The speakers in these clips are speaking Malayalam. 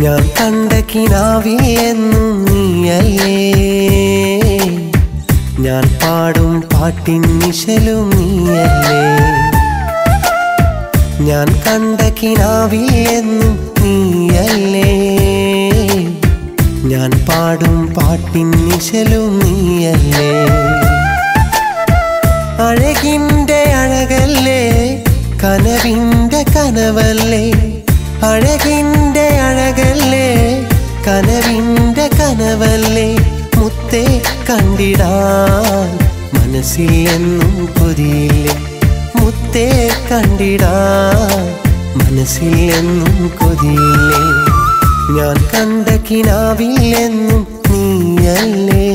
ഞാൻ കണ്ട കിനാവിൽ എന്നും നീയല്ലേ ഞാൻ പാടും പാട്ടിൻ നിശലും നീയല്ലേ ഞാൻ കണ്ട കിനാവിൽ എന്നും നീയല്ലേ ഞാൻ പാടും പാട്ടിൻ നിശലും നീയല്ലേ അഴകിൻ്റെ അഴകല്ലേ കനവിൻ്റെ കനവല്ലേ അഴകിൻ്റെ അഴകല്ലേ കനവിൻ്റെ കനവല്ലേ മുത്തേ കണ്ടിടാൻ മനസ്സിൽ എന്നും കൊതിയില്ലേ മുത്തേ കണ്ടിടാൻ മനസ്സിൽ എന്നും കൊതിയില്ലേ ഞാൻ കണ്ട കിനാവിൽ എന്നും നീയല്ലേ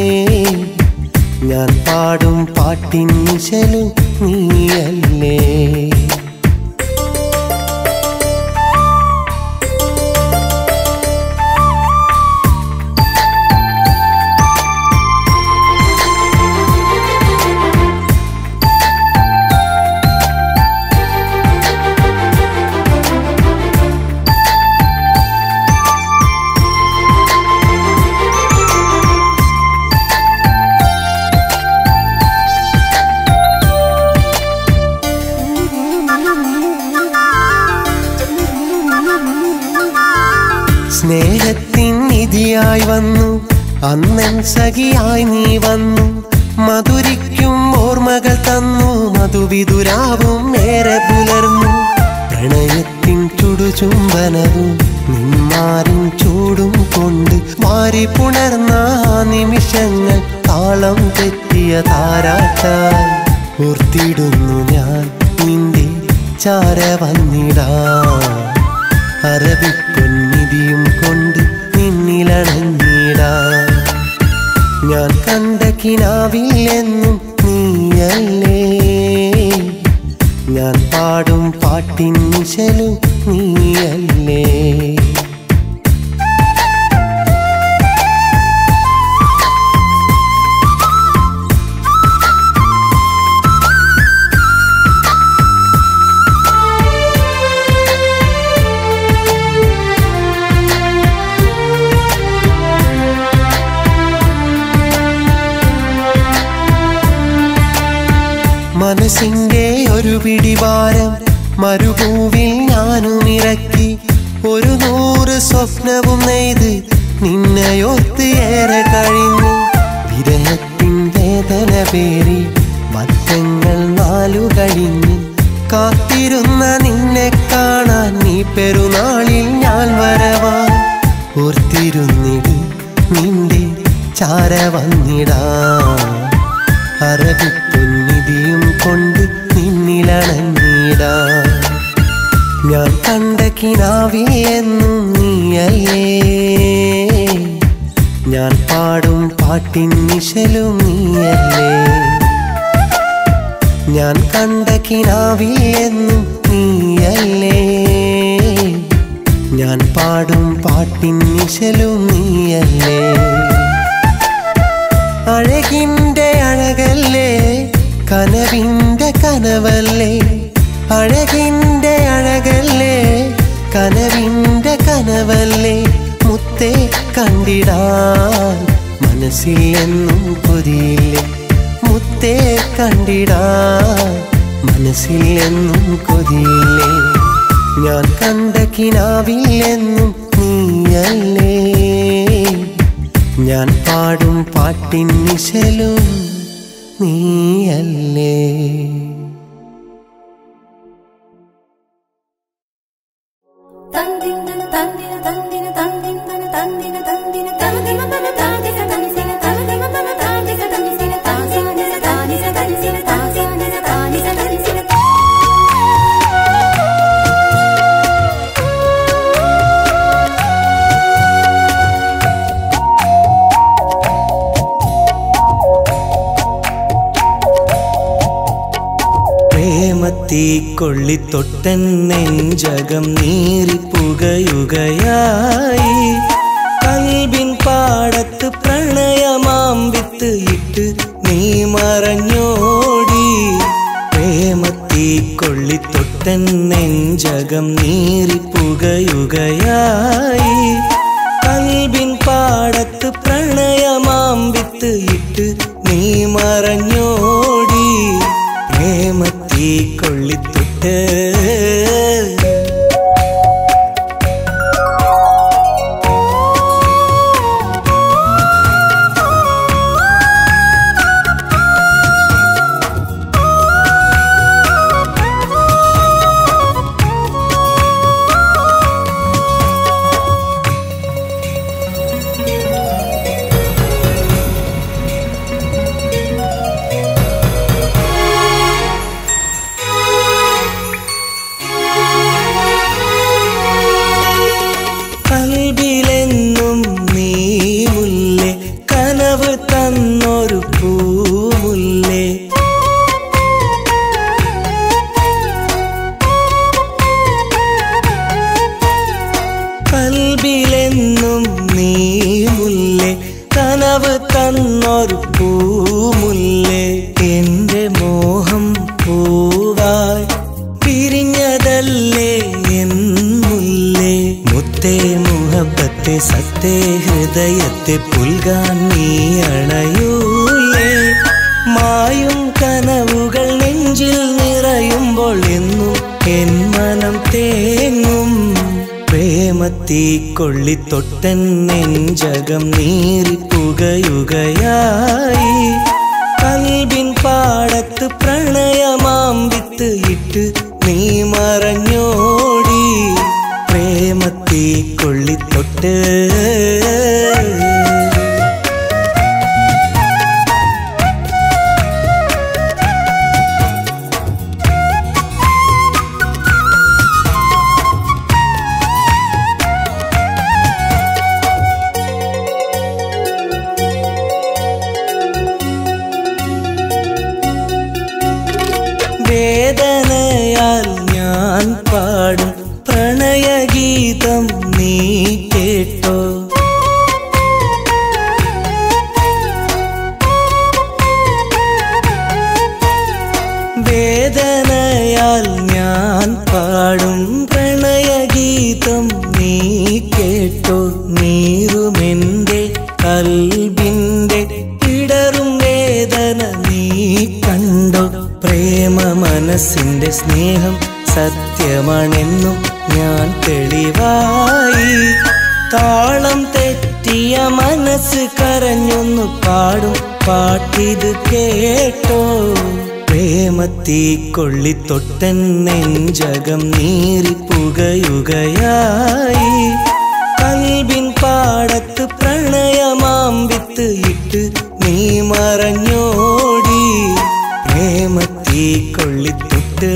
ഞാൻ പാടും പാട്ടിൻ നിശലും നീയല്ലേ സ്നേഹത്തിൻ നിധിയായി വന്നു അന്നൻ സഖിയായി നീ വന്നു മധുരിക്കും ഓർമ്മകൾ തന്നു മധുവിതുരാവും ഏറെ പുലർന്നു പ്രണയത്തിൻ ചുടുചുംബനവും നിന്മാരിൻ ചൂടും കൊണ്ട് മാറി പുണർന്ന ആ നിമിഷങ്ങൾ താളം തെറ്റിയ താരാട്ടായി ഓർത്തിടുന്നു ഞാൻ നിന്റെ ചാര വന്നിടാം അറബിപ്പൊന്നിധിയും കൊണ്ട് നിന്നിലണഞ്ഞിടാ ഞാൻ കണ്ട കിനാവിൽ എന്നും നീയല്ലേ ഞാൻ പാടും പാട്ടിൻ നിശലും നീയല്ലേ മനസ്സിന്റെ ഒരു പിടിവാരം മരുഭൂവിൽ ഞാനും ഇറക്കി ഒരു നൂറ് സ്വപ്നവും നെയ്ത് നിന്നെയോർത്ത് ഏറെ കഴിഞ്ഞു വിരഹത്തിൻ വേദന പേറി വർഷങ്ങൾ നാലു കഴിഞ്ഞു കാത്തിരുന്ന നിന്നെ കാണാൻ നീ പെരുന്നാളിൽ ഞാൻ വരവാ ഓർത്തിരുന്നിട് നിന്റെ ചാര വന്നിടാ അറബിപ്പൊന്നിധിയും കൊണ്ട് നിന്നിലണഞ്ഞിടാ ഞാൻ കണ്ട കിനാവിൽ എന്നും നീയല്ലേ ഞാൻ പാടും പാട്ടിൻ നിശലും നീയല്ലേ ഞാൻ കണ്ട കിനാവിൽ എന്നും നീയല്ലേ ഞാൻ പാടും പാട്ടിൻ നിശലും നീയല്ലേ അഴകിൻ്റെ അഴകല്ലേ കനവിൻ്റെ കനവല്ലേ അഴകിൻ്റെ അഴകല്ലേ കനവിൻ്റെ കനവല്ലേ മുത്തേ കണ്ടിടാൻ മനസ്സിൽ എന്നും കൊതിയില്ലേ മുത്തേ കണ്ടിടാൻ മനസ്സിൽ എന്നും കൊതിയില്ലേ ഞാൻ കണ്ട കിനാവിൽ എന്നും നീയല്ലേ ഞാൻ പാടും പാട്ടിൻ നിശലും നീയല്ലേ തന്തിന തന്തിന തന്തിന തന്തിന തന്തിന തന്തിന തന്തിന തന താദിസ തനിസിന തന്തിന തന താദിസ തനിസിന താദിസ താദിസ തനിസിന താദിസ താദിസ തനിസിന പ്രേമത്തീ കൊള്ളിത്തൊട്ടൻ നെഞ്ചകം നീറിപ്പുകയുകയായി കൽബിൻ പാടത്ത് പ്രണയമാം വിത്ത് ഇട്ട് നീ മറഞ്ഞോടി പ്രേമത്തീ കൊള്ളിത്തൊട്ടൻ നെഞ്ചകം നീറിപ്പു പുകയുകയായി കൽബിൻ പാടത്ത് പ്രണയമാം വിത്ത് ഇട്ട് നീ മറഞ്ഞോടി പ്രേമത്തീ കൊള്ളിത്തൊട്ട് കൽബിലെന്നും നീ മുല്ലേ കനവ് തന്നൊരു പൂമുല്ലേ കൽബിലെന്നും നീ മുല്ലേ കനവ് തന്നൊരു പൂമുല്ലേ എന്റെ മോഹം പൂവായി പിരിഞ്ഞതല്ലേ എൻ മുല്ലേ മുത്തേ മുഹബത്തെ സത്തേ ഹൃദയത്തെ പുൽകാൻ നീ അണയൂലേ മായും കനവുകൾ നെഞ്ചിൽ നിറയുമ്പോൾ എന്നും എൻ മനം തേങ്ങും പ്രേമത്തീ കൊള്ളിത്തൊട്ടൻ നെഞ്ചകം നീറി പുകയുകയായി കൽബിൻ പാടത്ത് പ്രണയമാം വിത്ത് ഇട്ട് നീ മറഞ്ഞോടി പ്രേമത്തീ കൊള്ളിത്തൊട്ട് വേദനയാൽ ഞാൻ പാടും പ്രണയഗീതം നീ കേട്ടോ വേദനയാൽ ഞാൻ പാടും പ്രണയഗീതം നീ കേട്ടോ നീറുമെന്റെ കൽബിന്റെ ഇടറും വേദന നീ കണ്ടോ പ്രേമ മനസ്സിന്റെ സ്നേഹം സത്യമാണെന്നും ഞാൻ തെളിവായി താളം തെറ്റിയ മനസ്സ് കരഞ്ഞൊന്നു പാടും പാട്ടിത് കേട്ടോ പ്രേമത്തീ കൊള്ളിത്തൊട്ടൻ നെഞ്ചകം നീറി പുകയുകയായി കൽബിൻ പാടത്ത് പ്രണയമാം വിത്ത് ഇട്ട് നീ മറഞ്ഞോടി പ്രേമത്തീ കൊള്ളിത്തൊട്ട്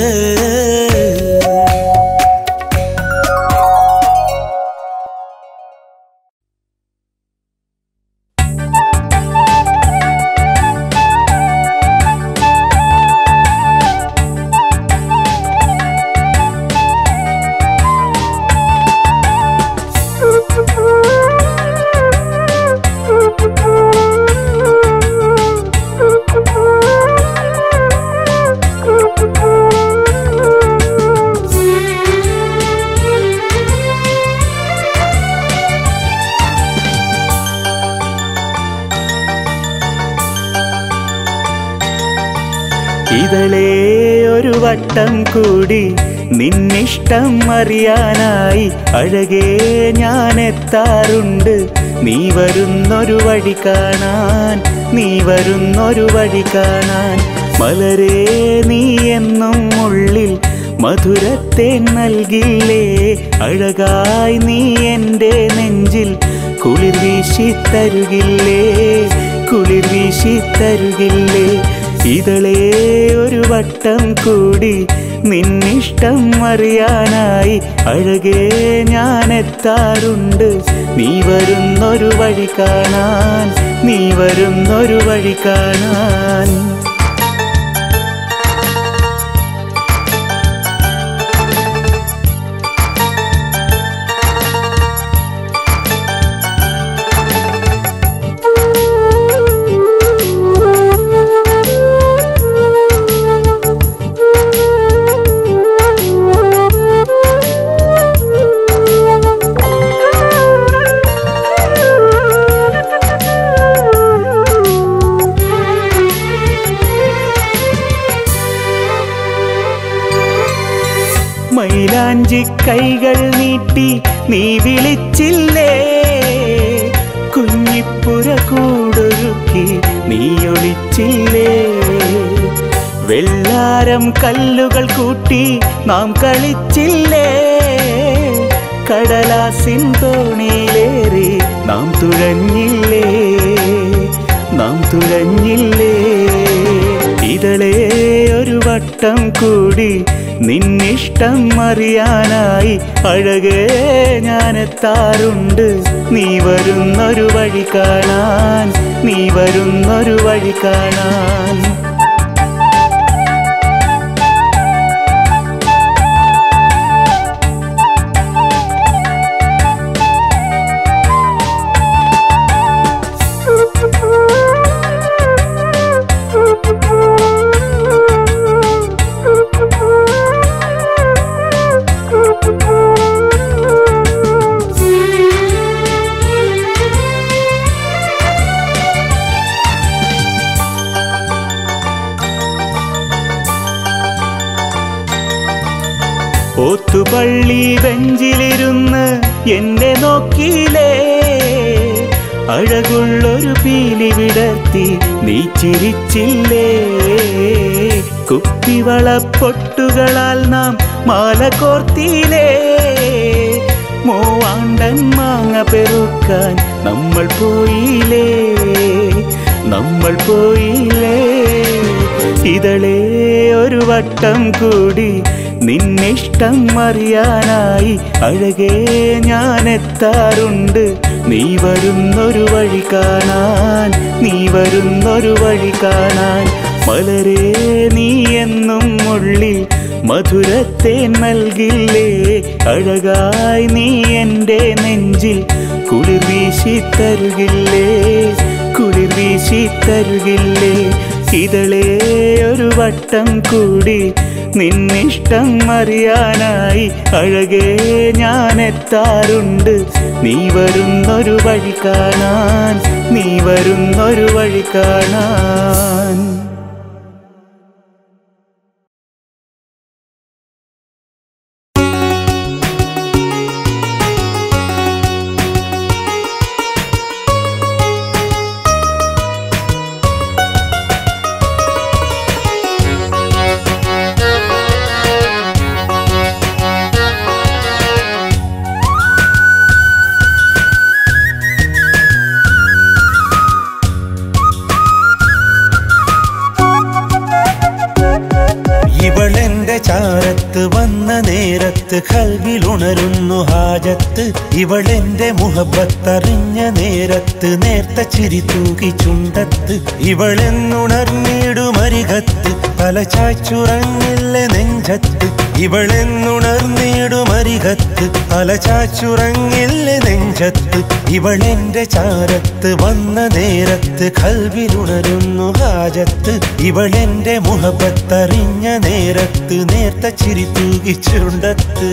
ഇതളേ ഒരു വട്ടം കൂടി നിന്നിഷ്ടം അറിയാനായി അഴകേ ഞാൻ എത്താറുണ്ട് നീ വരുന്നൊരു വഴി കാണാൻ നീ വരുന്നൊരു വഴി കാണാൻ മലരേ നീ എന്നും ഉള്ളിൽ മധുരത്തെ നൽകില്ലേ അഴകായി നീ എൻ്റെ നെഞ്ചിൽ കുളിർ വീശി തരുകില്ലേ കുളിർ വീശി തരുകില്ലേ ഇതളേ ഒരു വട്ടം കൂടി നിന്നിഷ്ടം അറിയാനായി അഴകേ ഞാൻ എത്താറുണ്ട് നീ വരുന്നൊരു വഴി കാണാൻ നീ വരുന്നൊരു വഴി കാണാൻ മൈലാഞ്ചി കൈകൾ നീട്ടി നീ വിളിച്ചില്ലേ കുഞ്ഞിപ്പുര കൂടൊരുക്കി നീ ഒളിച്ചില്ലേ വെള്ളാരം കല്ലുകൾ കൂട്ടി നാം കളിച്ചില്ലേ കടലാസിൻ തോണിയിലേറി നാം തുഴഞ്ഞില്ലേ നാം തുഴഞ്ഞില്ലേ ഇതളേ ഒരു വട്ടം കൂടി നിന്നിഷ്ടം അറിയാനായി അഴകേ ഞാനെത്താറുണ്ട് നീ വരുന്നൊരു വഴി കാണാൻ നീ വരുന്നൊരു വഴി കാണാൻ ഓത്തുപള്ളി ബെഞ്ചിലിരുന്ന് എന്നെ നോക്കിയില്ലേ അഴകുള്ളൊരു പീലി വിടർത്തി നീ ചിരിച്ചില്ലേ കുപ്പിവളപ്പൊട്ടുകളാൽ നാം മാല കോർത്തിയില്ലേ മൂവാണ്ടൻ മാങ്ങ പെറുക്കാൻ നമ്മൾ പോയില്ലേ നമ്മൾ പോയില്ലേ ഇതളേ ഒരു വട്ടം കൂടി നിന്നിഷ്ടം അറിയാനായി അഴകേ ഞാൻ എത്താറുണ്ട് നീ വരുന്നൊരു വഴി കാണാൻ നീ വരുന്നൊരു വഴി കാണാൻ മലരേ നീ എന്നും ഉള്ളിൽ മധുരത്തേൻ നൽകില്ലേ അഴകായി നീ എൻ്റെ നെഞ്ചിൽ കുളിർ വീശി തരുകില്ലേ കുളിർ വീശി തരുകില്ലേ ഇതളേ ഒരു വട്ടം കൂടി നിന്നിഷ്ടം അറിയാനായി അഴകേ ഞാൻ എത്താറുണ്ട് നീ വരുന്നൊരു വഴി കാണാൻ നീ വരുന്നൊരു വഴി കാണാൻ ഇവളെന്റെ ചാരത്ത് വന്ന നേരത്ത് കൽവിലുണരുന്നു ഹാജത്ത് ഇവളെന്റെ മുഹബത്തറിഞ്ഞ നേരത്ത് നേർത്ത ചിരി തൂക്കി ചുണ്ടത്ത് ഇവളെന്നുണർന്നിടുമരികത്ത് തല ചാച്ചുറങ്ങില്ല നെഞ്ചത്ത് ഇവളെന്നുണർന്നിടുമരികത്ത് തല ചാച്ചുറങ്ങില്ല നെഞ്ചത്ത് ഇവളെന്റെ ചാരത്ത് വന്ന നേരത്ത് കൽവിലുണരുന്നു ഹാജത്ത് ഇവളെന്റെ മുഹബത്തറിഞ്ഞ നേരത്ത് നേർത്ത ചിരി തൂകി ചുണ്ടത്ത്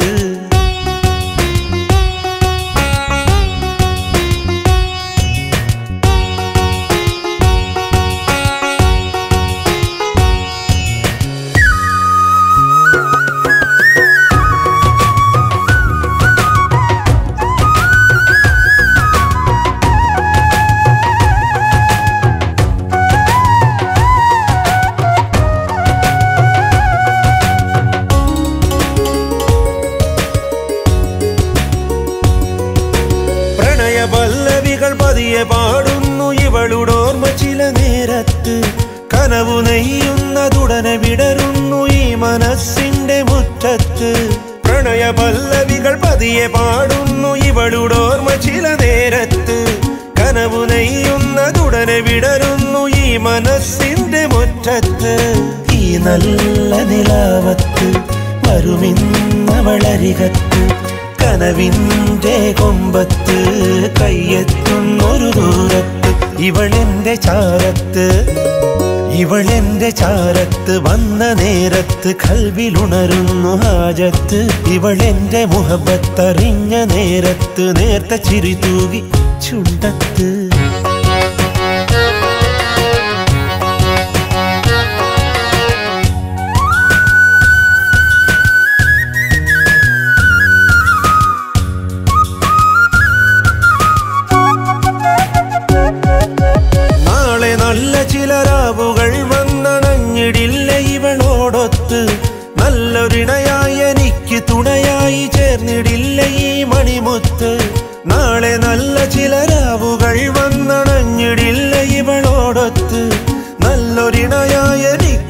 പ്രണയപല്ലവികൾ പതിയെ പാടുന്നു ഇവളുടോർമ്മ ചില നേരത്ത് കനവു നെയ്യുന്നതുടനെ വിടരുന്നു ഈ മനസ്സിന്റെ മുറ്റത്ത് പ്രണയപല്ലവികൾ പതിയെ പാടുന്നു ഇവളുടോർമ്മ ചില നേരത്ത് കനവു നെയ്യുന്നതുടനെ വിടരുന്നു ഈ മനസ്സിന്റെ മുറ്റത്ത് ഈ നല്ല നിലാവത്ത് വരുമിന്നവളരികത്ത് കനവിൻ്റെ കൊമ്പത്ത് കയ്യെത്തുന്നൊരു ദൂരത്ത് ഇവളെന്റെ ചാരത്ത് ഇവളെന്റെ ചാരത്ത് വന്ന നേരത്ത് കൽവിലുണരുന്നു ഹാജത്ത് ഇവളെന്റെ മുഹബത്തറിഞ്ഞ നേരത്ത് നേർത്ത ചിരി തൂകി ചുണ്ടത്ത്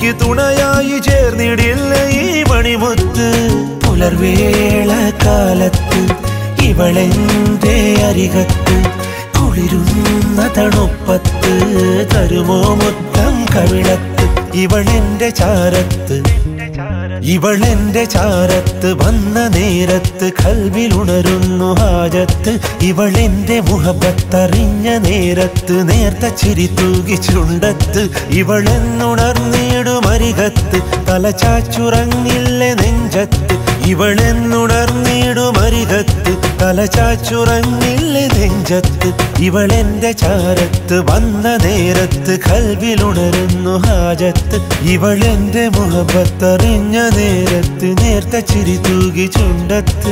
എനിക്ക് തുണയായി ചേർന്നിടില്ല ഈ മണിമുത്ത് പുലർവേള കാലത്ത് ഇവളെന്റെ അരികത്ത് കുളിരുന്ന തണുപ്പത്ത് തരുമോ മുത്തം കവിളത്ത് ഇവളെന്റെ ചാരത്ത് ഇവളെന്റെ ചാരത്ത് വന്ന നേരത്ത് കൽവിലുണരുന്നു ഹാജത്ത് ഇവളെന്റെ മുഹബത്തറിഞ്ഞ നേരത്ത് നേർത്ത ചിരി തൂകി ചുണ്ടത്ത് ഇവളെന്നുണർന്നിടുമരികത്ത് തലചാച്ചുറങ്ങില്ലേ നെഞ്ചത്ത് ഇവളെന്നുണർന്നിടുമരികത്ത് തലചാച്ചുറങ്ങില്ലേ നെഞ്ചത്ത് ഇവളെന്റെ ചാരത്ത് വന്ന നേരത്ത് കൽവിലുണരുന്നു ഹാജത്ത് ഇവളെന്റെ മുഹബത്തറിഞ്ഞ നേരത്ത് നേർത്ത ചിരി തൂകി ചുണ്ടത്ത്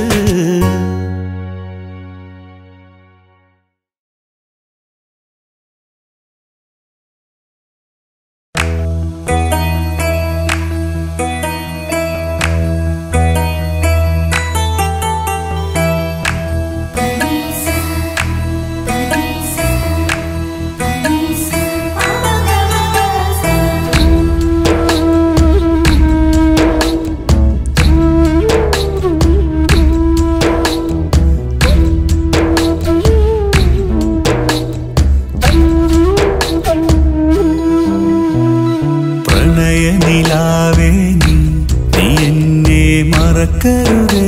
പ്രണയനിലാവേ നീ നീ എന്നെ മറക്കരുതേ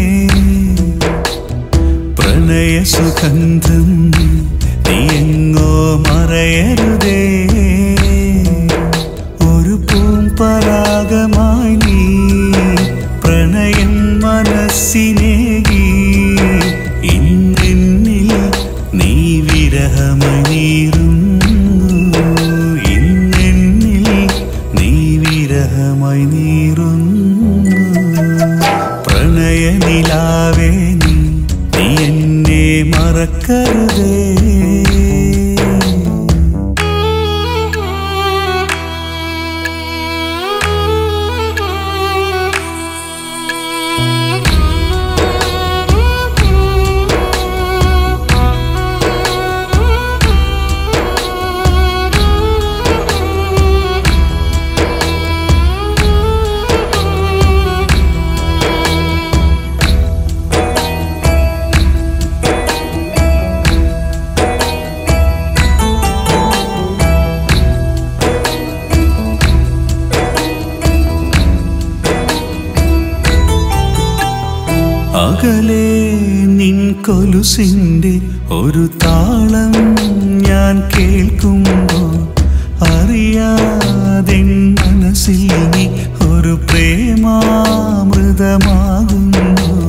പ്രണയ സുഗന്ധം നീ എങ്ങോ മറയരുതേ ഒരു പൂമ്പരാഗമായി നീ പ്രണയം മനസ്സിനേകി ഇന്നെന്നിൽ നീ വിരഹമണീറുന്നു ഇന്നെന്നിൽ നീ വിരഹമായി നീറുന്നു പ്രണയനിലാവേ നീ നീ എന്നെ മറക്കരുതേ അകലെ നിൻ കൊലുസിൻ്റെ ഒരു താളം ഞാൻ കേൾക്കുമ്പോൾ അറിയാതെ മനസ്സിൽ നീ ഒരു പ്രേമാമൃതമാകുന്നു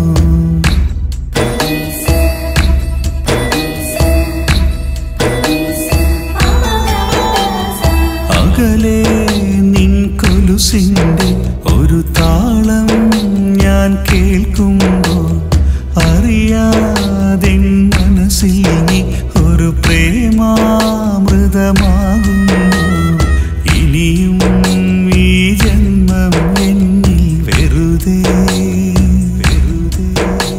അകലെ നിൻ കൊലുസിൻ്റെ ഒരു താളം ഞാൻ കേൾക്കുമ്പോൾ അറിയാതെ മനസ്സിൽ നീ ഒരു പ്രേമാമൃതമാകുന്നു ഇനിയും ഈ ജന്മം എന്നിൽ വെറുതെ വെറുതെ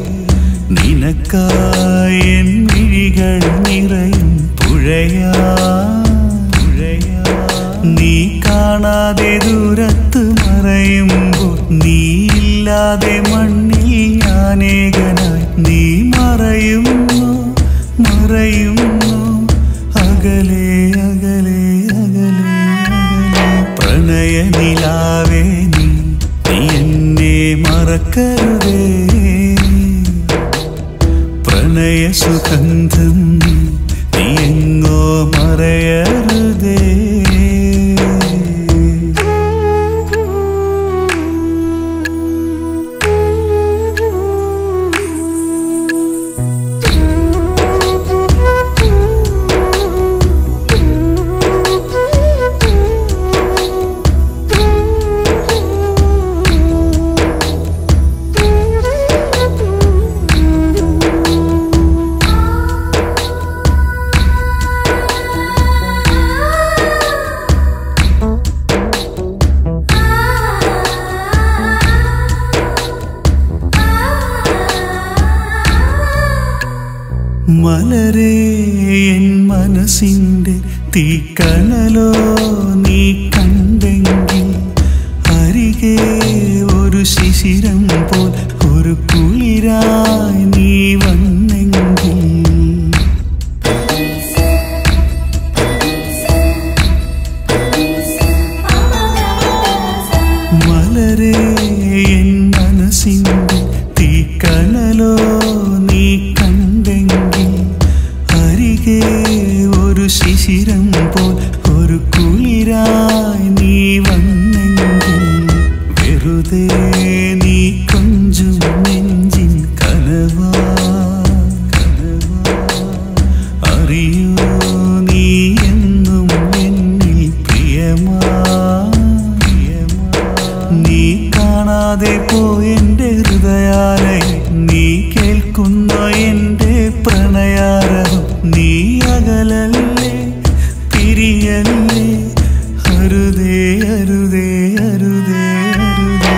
നിനക്കായി എൻ മിഴികൾ നിറയും പുഴയാ പുഴയാ നീ കാണാതെ ദൂരത്ത് മറയുമ്പോൾ നീയില്ലാതെ മണ്ണിൽ ഞാനേകനായി നീ മറയുന്നു മറയുന്നു അകലെ അകലെ അകലെ അകലെ പ്രണയനിലാവേ നീ നീ എന്നെ മറക്കരുതേ പ്രണയ സുഗന്ധം നീ എങ്ങോ മറയരുതേ മലരേ എൻ മനസ്സിൻ്റെ തീക്കണലോ നീ കണ്ടെങ്കിൽ കാണാതെ പോയെന്റെ ഹൃദയാലയം നീ കേൾക്കുന്ന എന്റെ പ്രണയാരവം നീ അകലല്ലേ പിരിയല്ലേ അരുതേ അരുതേ അരുതേ അരുതേ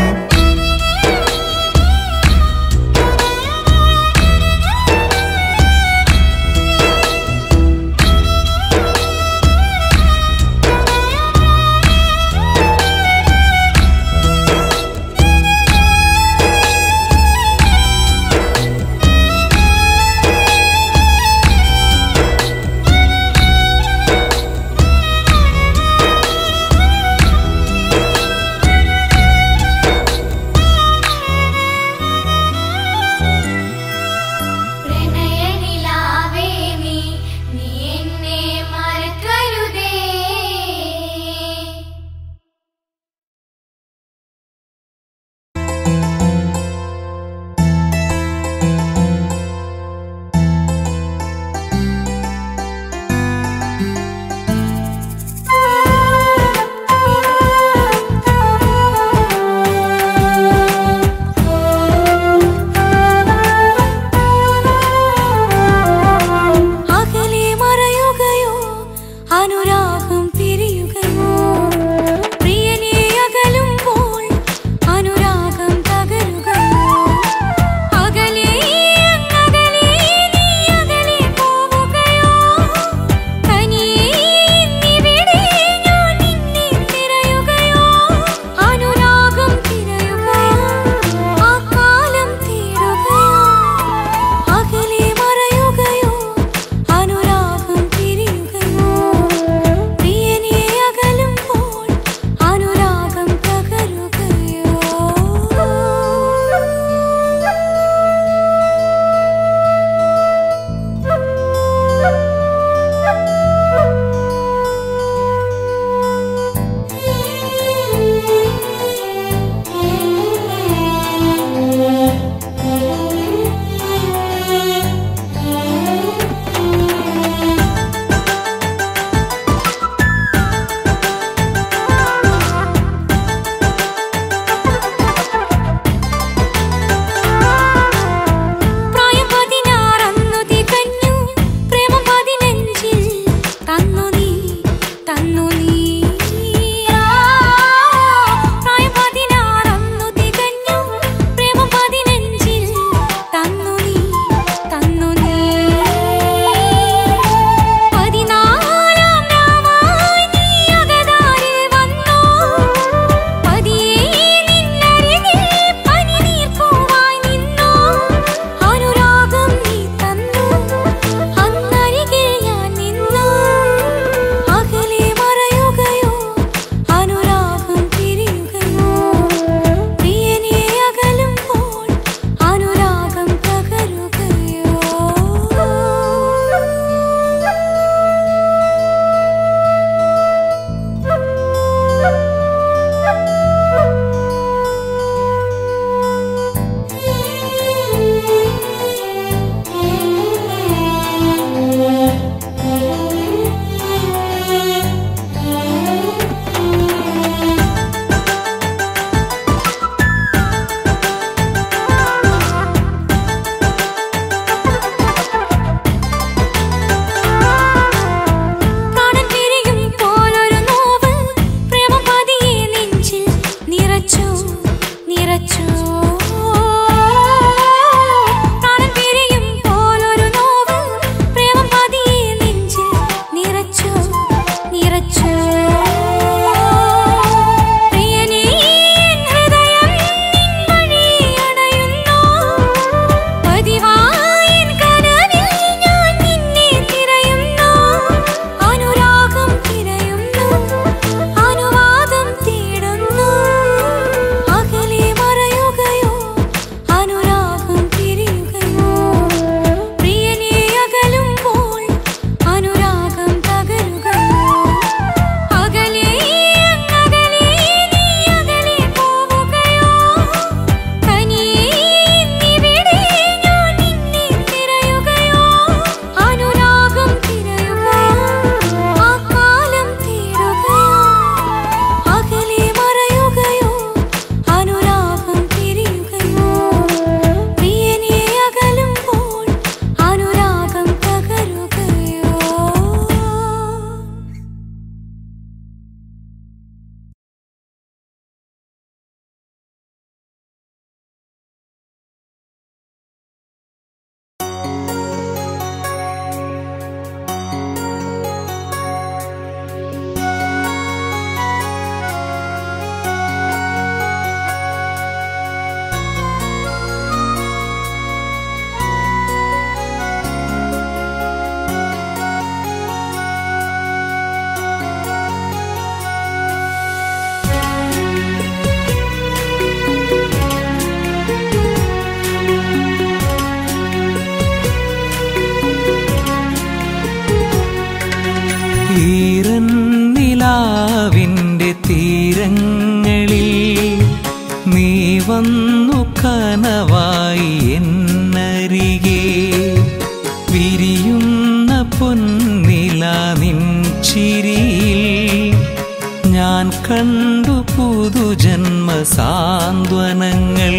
വന്നു കനവായി എന്നരികെ വിരിയുന്ന പൊന്നില നിൻ ചിരിയിൽ ഞാൻ കണ്ടു പുതുജന്മ സാന്ത്വനങ്ങൾ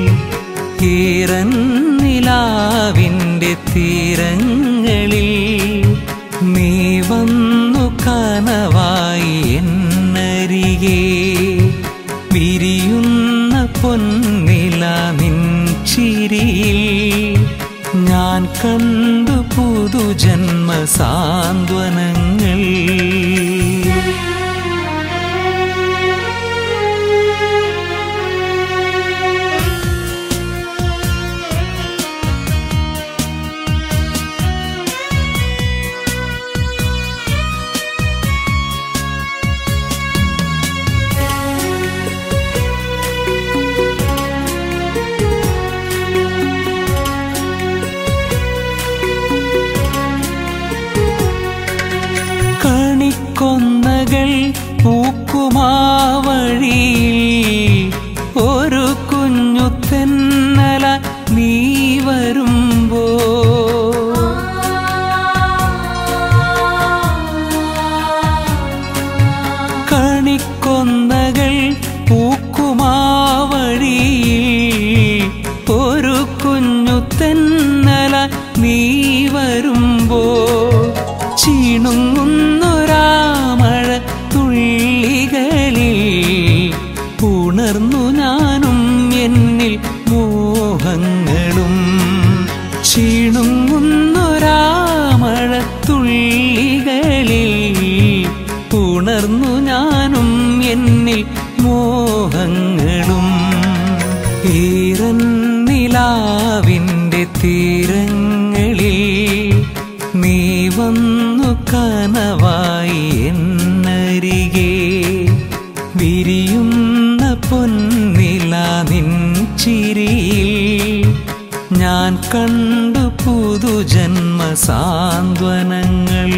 ഈറന്നിലാവിൻ്റെ തീരങ്ങളിൽ നീ വന്നു കനവായി എന്നരികെ വിരിയുന്ന പൊന്നില നിൻ ചിരിയിൽ ഞാൻ കണ്ടു പുതുജന്മ സാന്ത്വനങ്ങൾ കണിക്കൊന്നകൾ പൂക്കുമാവഴിയിൽ ഒരു കുഞ്ഞു തെന്നല നീ വരുമ്പോ കണിക്കൊന്നകൾ പൂക്കുമാവഴിയിൽ ഒരു കുഞ്ഞു തെന്നല നീ വരുമ്പോ ചീണുങ്ങുന്നൊരാമഴ തുള്ളികളിൽ ഉണർന്നു ഞാനും എന്നിൽ മോഹങ്ങളും ചീണുങ്ങുന്നൊരാമഴ തുള്ളികളിൽ ഉണർന്നു ഞാനും എന്നിൽ മോഹങ്ങളും ഈറന്നിലാവിൻ്റെ തീരങ്ങളിൽ നീ വന്നു കനവായി എന്നരികെ വിരിയുന്ന പൊന്നില നിൻ ചിരിയിൽ ഞാൻ കണ്ടു പുതുജന്മ സാന്ത്വനങ്ങൾ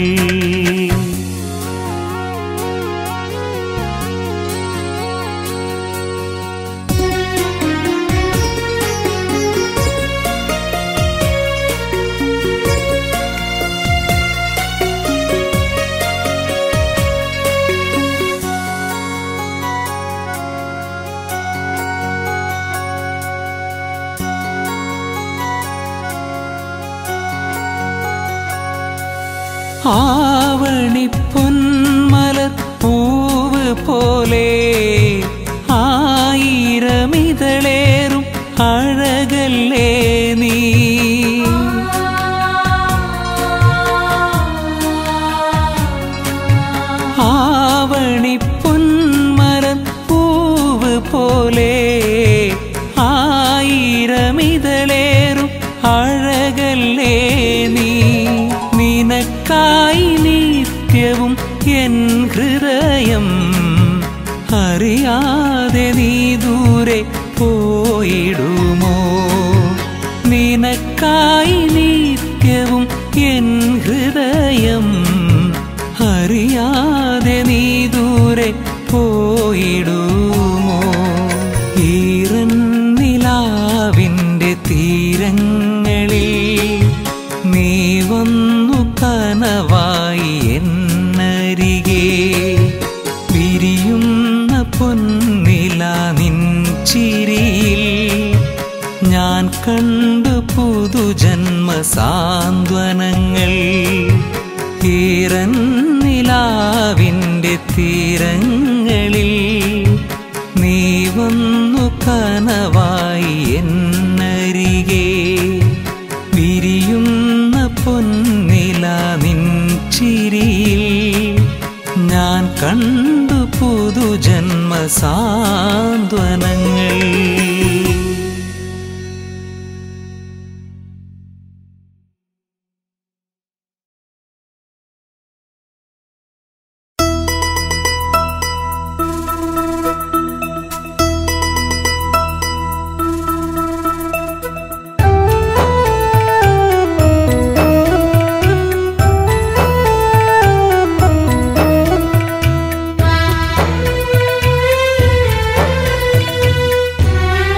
ആവണി പൊന്മലർ പൂവ് പോലെ ആയിരമിതളേറും അഴകല്ലേ നീ ആവണി പൊന്മലർ പൂവ് പോലെ ആയിരമിതളേറും അഴകല്ലേ നീ നിനക്കായി നിത്യവും എൻ ഹൃദയം അറിയാതെ നീ ദൂരെ പോയിടുമോ നിനക്കായി നിത്യവും എൻ ഹൃദയം അറിയാതെ നീ ദൂരെ പോയിടുമോ ഈറന്നിലാവിൻ്റെ തീരങ്ങളിൽ നീ വന്നു കനവായി എന്നരികെ വിരിയുന്ന പൊന്നില നിൻ ചിരിയിൽ ഞാൻ കണ്ടു പുതുജന്മ സാന്ത്വനങ്ങൾ ഈറന്നിലാവിൻ്റെ തീരങ്ങളിൽ നീ വന്നു കനവായി എന്നരികെ വിരിയുന്ന പൊന്നില നിൻ ചിരിയിൽ ഞാൻ കണ്ടു പുതുജന്മ സാന്ത്വനങ്ങൾ ആ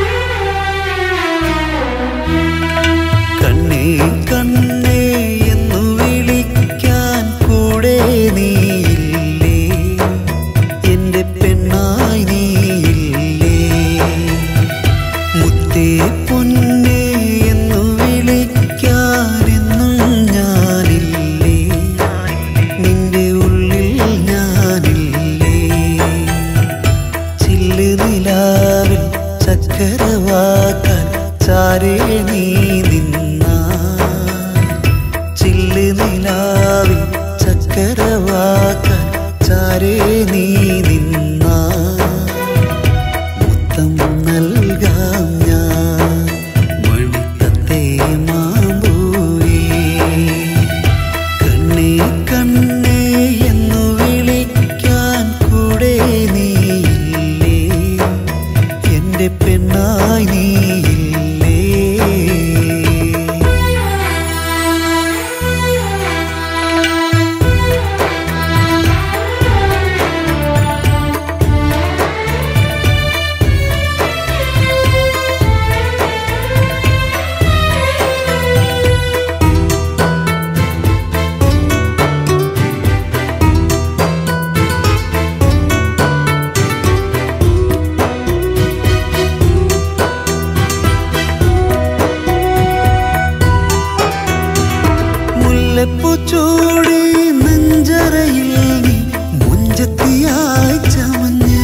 നിലാവിൽ ചക്കരവാക്കാൻ ചാരേ നീ നിന്നാ ചില്ല് നിലാവിൽ ചക്കരവാക്കാൻ ചാരേ നീ നിന്നാ മുത്തം നൽകാം ഞാൻ മണിത്തത്തെ മാമ്പൂവേ കണ്ണേ കണ്ണേ എന്നു വിളിക്കാൻ കൂടെ നീയില്ലേ എന്റെ പെണ്ണായി നീയില്ലേ മുല്ലപ്പൂ ചൂടി നെഞ്ചറയിൽ നീ മുഞ്ചത്തിയായി ചമഞ്ഞ്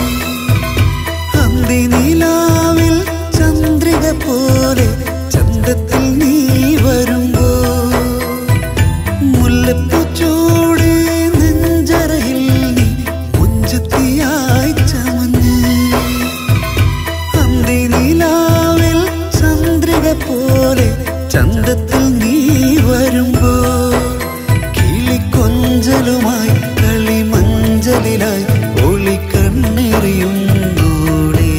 അന്തി നിലാവിൽ ചന്ദ്രിക പോലെ ചന്തത്തിൽ നീ വരുമ്പോ മുല്ലപ്പൂ ചൂടി നെഞ്ചറയിൽ നീ മുഞ്ചത്തിയായി ചമഞ്ഞ് അന്തി നിലാവിൽ ചന്ദ്രിക പോലെ ചന്തത്തിൽ നീ വരുമ്പോ കിളിക്കൊഞ്ചലുമായി കളിമഞ്ചലിലായി ഒളി കണ്ണെറിയും കൂടെ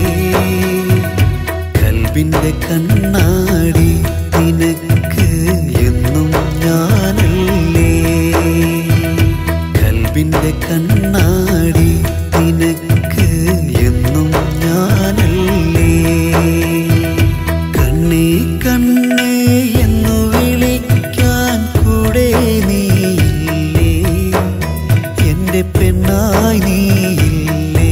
കൽബിന്റെ കണ്ണാടി നിനക്ക് എന്നും ഞാനല്ലേ കൽബിന്റെ കണ്ണാടി നിനക്ക് എന്നും ഞാനല്ലേ കണ്ണേ കണ്ണേ എന്നു വിളിക്കാൻ കൂടെ നീയില്ലേ എന്റെ പെണ്ണായി നീയില്ലേ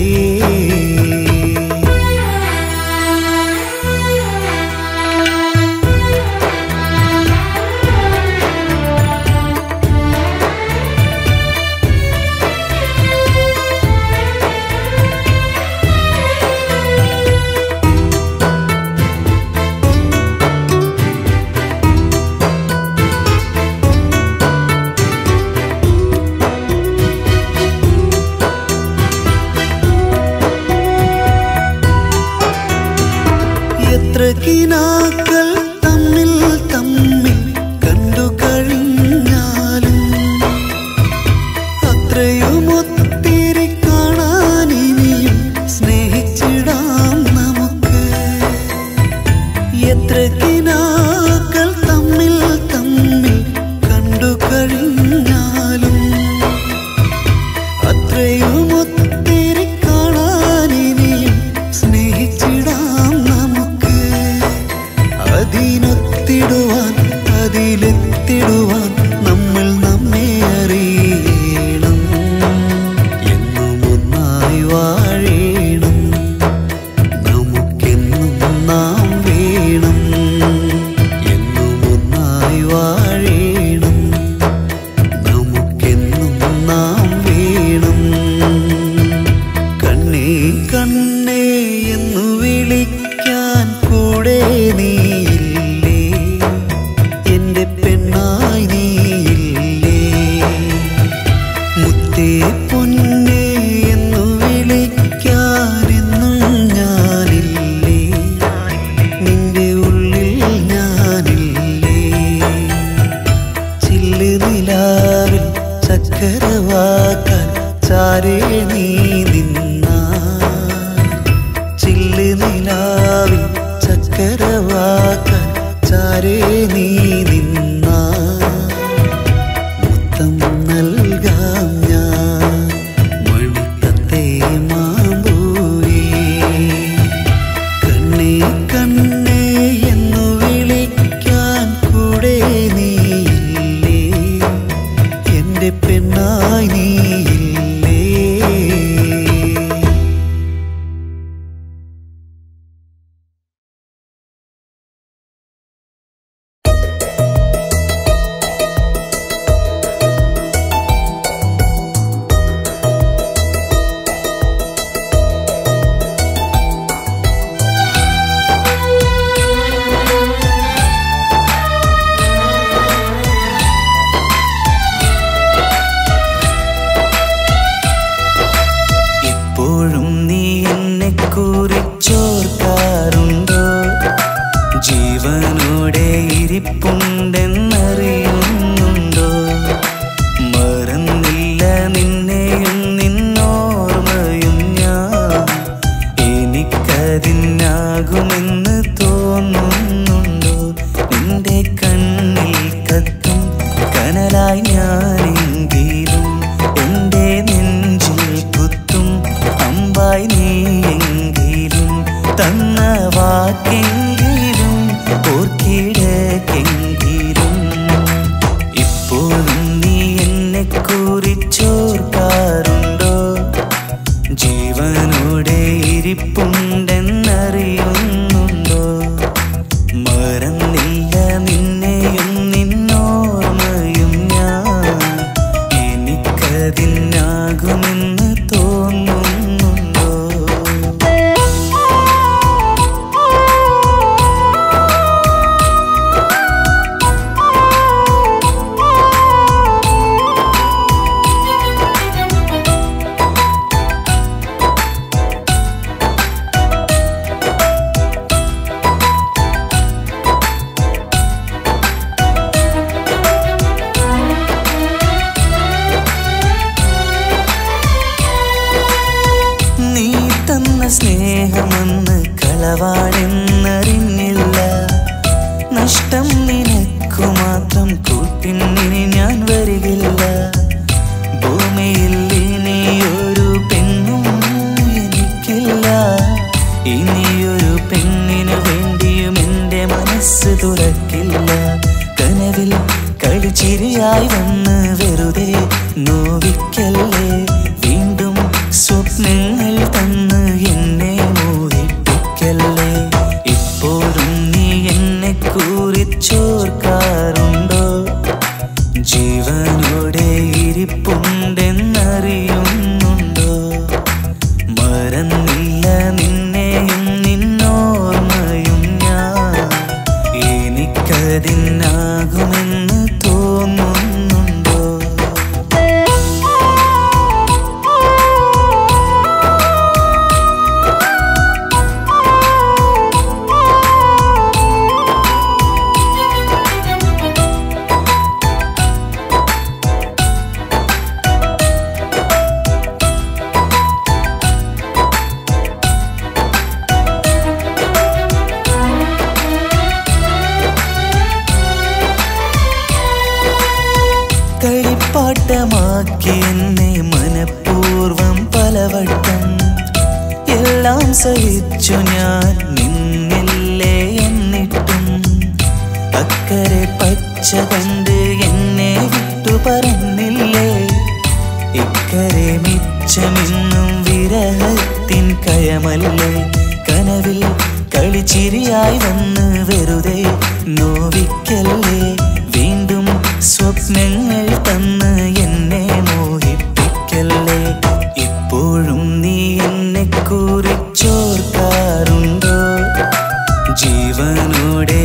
എത്ര കിനാക്കൾ തമ്മിൽ തമ്മിൽ കണ്ടു കഴിഞ്ഞാലും അത്രയും ഒത്തിരി കാണാൻ ഇനിയും സ്നേഹിച്ചിടാം നമുക്ക് എത്ര കിനാക്കൾ തമ്മിൽ തമ്മിൽ കണ്ടു കഴിഞ്ഞാലും അത്രയും ഒത്തിരി കാണാൻ ഇനിയും സ്നേഹിച്ചിടാം നമുക്ക് അതിനൊത്തിടുവാൻ അതിലെത്തിടുവാൻ നമ്മൾ നമ്മെ അറിയണം എന്നും ഒന്നായി വാഴേണം നമുക്കെന്നും നാം വേണം എന്നും ഒന്നായി വാഴേണം നമുക്കെന്നും നാം വേണം കണ്ണേ കണ്ണേ എന്നു വിളിക്കാൻ കൂടെ നീയില്ലേ എന്റെ പെണ്ണായി നീയില്ലേ മുത്തേ പൊന്നേ എന്നു വിളിക്കാനെന്നും ഞാനില്ലേ നിന്റെ ഉള്ളിൽ ഞാനില്ലേ ചില്ല് നിലാവിൽ ചക്കരവാക്കാൻ ചാരേ നീ നിന്നാ ചില്ല് നിലാവിൽ വാക്കെങ്കിലും ഓർക്കിടക്കെങ്കിലും ഇപ്പോഴും നീ എന്നെ കുറിച്ചോർക്കാറുണ്ടോ ജീവനോടെ ഇരിപ്പുണ്ടെന്നറിയുന്നുണ്ടോ മറന്നില്ല നിന്നെയും നിന്നോർമ്മയും ഞാൻ എനിക്കതിനാകുമെന്ന് തോന്നുന്നുണ്ടോ നീ തന്ന സ്നേഹമെന്ന് കളവാണെന്നറിഞ്ഞില്ല നഷ്ടം നിനക്കു മാത്രം കൂട്ടിനി ഞാൻ വരികില്ല ഭൂമിയിൽ ഇനിയൊരു പെണ്ണും എനിക്കില്ല ഇനിയൊരു പെണ്ണിനു വേണ്ടിയും എൻ്റെ മനസ്സ് തുറക്കില്ല കനവിൽ കളിച്ചിരിയായി വന്ന് വെറുതെ നോവിക്കല്ലേ വീണ്ടും സ്വപ്നങ്ങൾ തന്ന് എന്നെ മോഹിപ്പിക്കല്ലേ ഇപ്പോഴും നീ എന്നെ കുറിച്ചോർക്കാറുണ്ടോ ജീവനോടെ ഇരിപ്പുണ്ടെന്നറിയുന്നുണ്ടോ മറന്നില്ല നിന്നെയും നിന്നോർമ്മയും ഞാൻ എനിക്കതിനാകുമെന്ന് തോന്നുന്നുണ്ടോ കളിപ്പാട്ടമാക്കി എന്നെ മനഃപൂർവം പലവട്ടം എല്ലാം സഹിച്ചു ഞാൻ നിന്നില്ലേ എന്നിട്ടും അക്കരെ പച്ച കണ്ട് എന്നെ വിട്ടു പറഞ്ഞില്ലേ ഇക്കരെ മിച്ചമെന്നും വിരഹത്തിൻ കയമല്ലേ കനവിൽ കളിച്ചിരിയായി വന്ന് വെറുതെ നോവിക്കല്ലേ വീണ്ടും സ്വപ്നങ്ങൾ തന്ന് എന്നെ മോഹിപ്പിക്കല്ലേ ഇപ്പോഴും നീ എന്നെ കുറിച്ചോർക്കാറുണ്ടോ ജീവനോടെ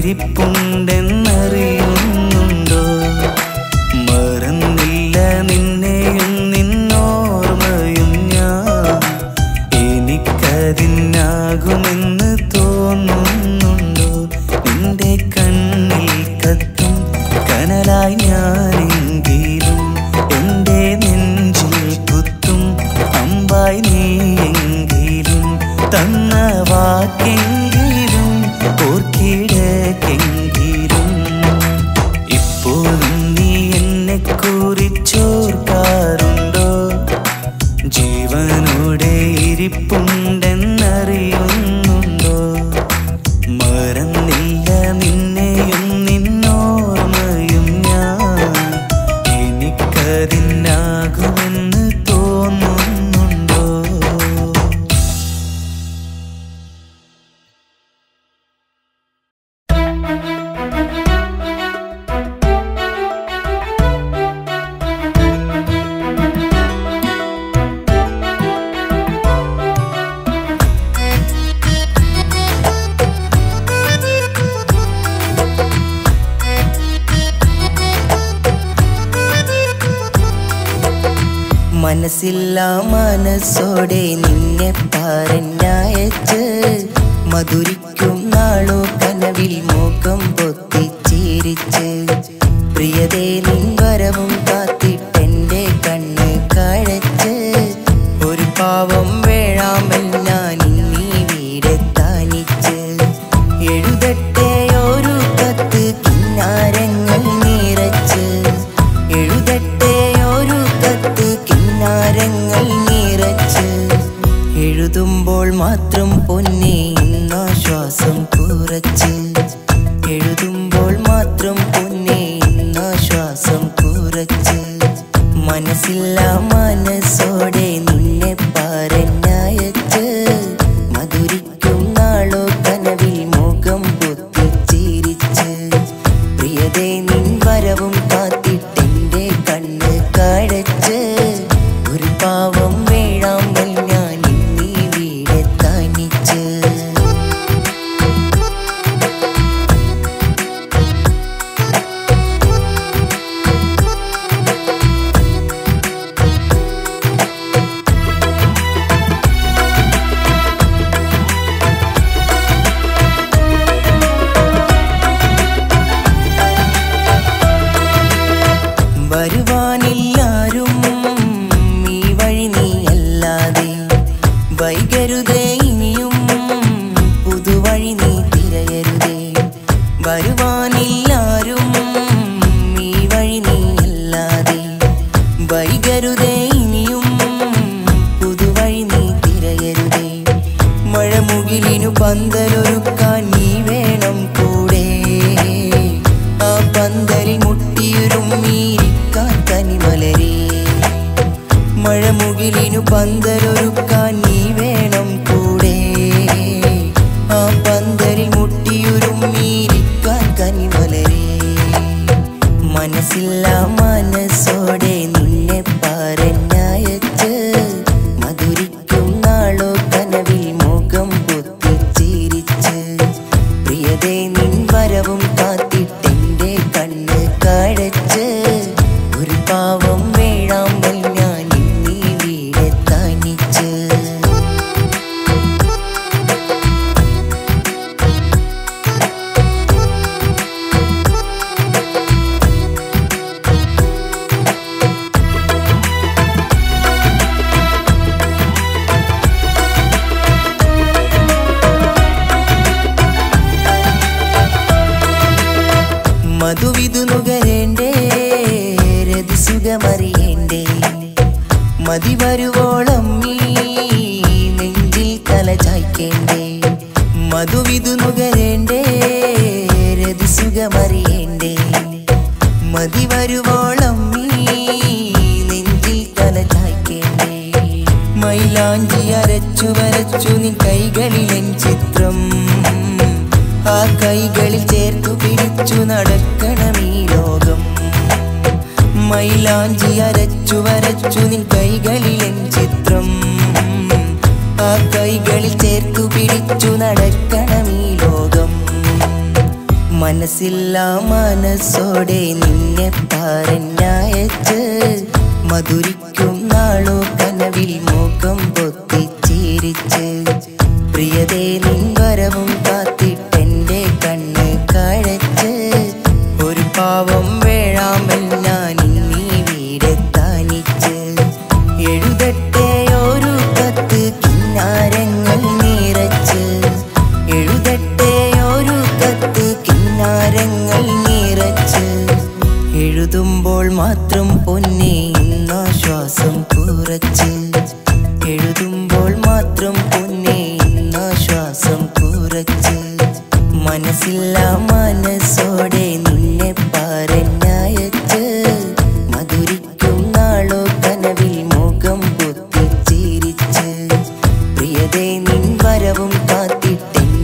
ഇരിപ്പുണ്ടെന്നറിയുന്നുണ്ടോ മറന്നില്ല നിന്നെയും നിന്നോർമ്മയും ഞാൻ എനിക്കതിനാകുമെന്ന് തോന്നുന്നുണ്ടോ നിന്റെ കണ്ണിൽ കത്തും കനലായി ഞാനെങ്കിലും എൻ്റെ നെഞ്ചിൽ കുത്തും അമ്പായി നീയെങ്കിലും തന്ന വാക്കെങ്കിലും ഓർക്കിടക്കെങ്കിലും ഇപ്പോഴും നീ എന്നെ കുറിച്ചോർക്കാറുണ്ടോ ജീവനോടെ ഇരിപ്പുണ്ടെന്നറിയുന്നുണ്ടോ മറന്നില്ല നിന്നെയും നിന്നോർമ്മയും ഞാൻ എനിക്കതിനാകുമെന്ന് തോന്നുന്നുണ്ടോ മനസ്സില്ല മനസ്സോടെ നിന്നെ പറഞ്ഞയച്ച് മധുരിക്കും നാളോ കനവിൽ മുഖം പൊത്തിച്ചിരിച്ച് പ്രിയതേ നിൻ വരവും കാത്തിട്ടെന്റെ കണ്ണ് കഴച്ച് ഒരു പാവം വേഴാമൽ ഞാൻ ഇന്നീ വീടെത്താനിച്ച് എഴുതട്ടെ ഒരു കത്ത് കിന്നാരങ്ങൾ നിറച്ച് എഴുതട്ടെ ഒരു കത്ത് കിന്നാരങ്ങൾ നിറച്ച് എഴുതുമ്പോൾ മാത്രം പൊന്നെ ഇന്ന് ഇന്നാശ്വാസം കുറച്ച് എഴുതുമ്പോൾ മാത്രം പൊന്നെ ഇന്നാശ്വാസം കുറച്ച് മനസ്സില്ല മനസ്സോടെ നിന്നെ പറഞ്ഞയച്ച് മധുരിക്കും നാളോ കനവിൽ മുഖം പൊത്തിച്ചിരിച്ച് പ്രിയതേ നിൻ വരവും കാത്തിട്ടെന്റെ കണ്ണ് കഴച്ച് ഒരു പാവം വേഴാമ്പൽ ഞാൻ ഇന്നീ വീടെ തനിച്ച് വരുവാനില്ലാരും ഈ വഴി നീയല്ലാതെ വൈകരുതേ ഇനിയും പുതുവഴി നീ തിരയരുതേ വരുവാനില്ലാരും ഈ വഴി നീയല്ലാതെ വൈകരുതേ ഇനിയും പുതുവഴി നീ തിരയരുതേ മഴമുകിലിനു പന്തലൊരുക്കാൻ നീ വേണം കൂടെ ആ പന്തലിൽ മുട്ടിയുരുമ്മിയിരിക്കാൻ കനിമലരേ മഴമുകിലിനു പന്തലൊരുക്കാൻ നീ വേണം കൂടെ ആ പന്തലിൽ മുട്ടിയുരുമ്മിയിരിക്കാൻ കനിമലരേ മനസ്സില്ല മനസ്സോടെ നിന്നെ പറഞ്ഞയച്ച് മധുരിക്കും നാളോ കനവിൽ മുഖം പൊത്തിച്ചിരിച്ച് പ്രിയതേ നിൻ വരവും കാത്തിട്ടെന്റെ കണ്ണ് കഴച്ച് ഒരു പാവം വേഴാമ്പൽ ഞാൻ ഇന്നീ വീടെ തനിച്ച് മധുവിധു നുകരേണ്ടേ രതിസുഖമറിയേണ്ടേ മതി വരുവോളം നീ നെഞ്ചിൽ തല ചായ്ക്കേണ്ടേ മധുവിധു നുകരേണ്ടേ രതിസുഖമറിയേണ്ടേ മതി വരുവോളം നീ നെഞ്ചിൽ തല ചായ്ക്കേണ്ടേ മൈലാഞ്ചി അരച്ചു വരച്ചു നിൻ കൈകളിലെൻ ചിത്രം ആ കൈകളിൽ ചേർത്തു പിടിച്ചു നടക്കണം ഈ ലോകം മൈലാഞ്ചി അരച്ചു വരച്ചു നിൻ കൈകളിലെൻ ചിത്രം ആ കൈകളിൽ ചേർത്തു പിടിച്ചു നടക്കണം ഈ ലോകം മനസ്സില്ല മനസ്സോടെ നിന്നെ പറഞ്ഞയച്ച് മധുരിക്കും നാളോ കനവിൽ മുഖം പൊത്തിച്ചിരിച്ച് പ്രിയതേ നിൻ വരവും കാത്തിട്ടെന്റെ കണ്ണ് കഴച്ച് ഒരു പാവം വേഴാമൽ ഞാൻ ഇന്നീ വീടെ തനിച്ച് എഴുതട്ടെ ഒരു കത്ത് കിന്നാരങ്ങൾ നിറച്ച് എഴുതട്ടെ ഒരു കത്ത് കിന്നാരങ്ങൾ നിറച്ച് എഴുതുമ്പോൾ മാത്രം പൊന്നെ ഇന്നാശ്വാസം കുറച്ച് എഴുതുമ്പോൾ മാത്രം പൊന്നെ ഇന്നാശ്വാസം കുറച്ച് മനസ്സില്ല മനസ്സോടെ നിന്നെ പറഞ്ഞയച്ച് മധുരിക്കും നാളോ കനവിൽ മുഖം പൊത്തിച്ചിരിച്ച് പ്രിയതേ നിൻ വരവും കാത്തിട്ടെൻ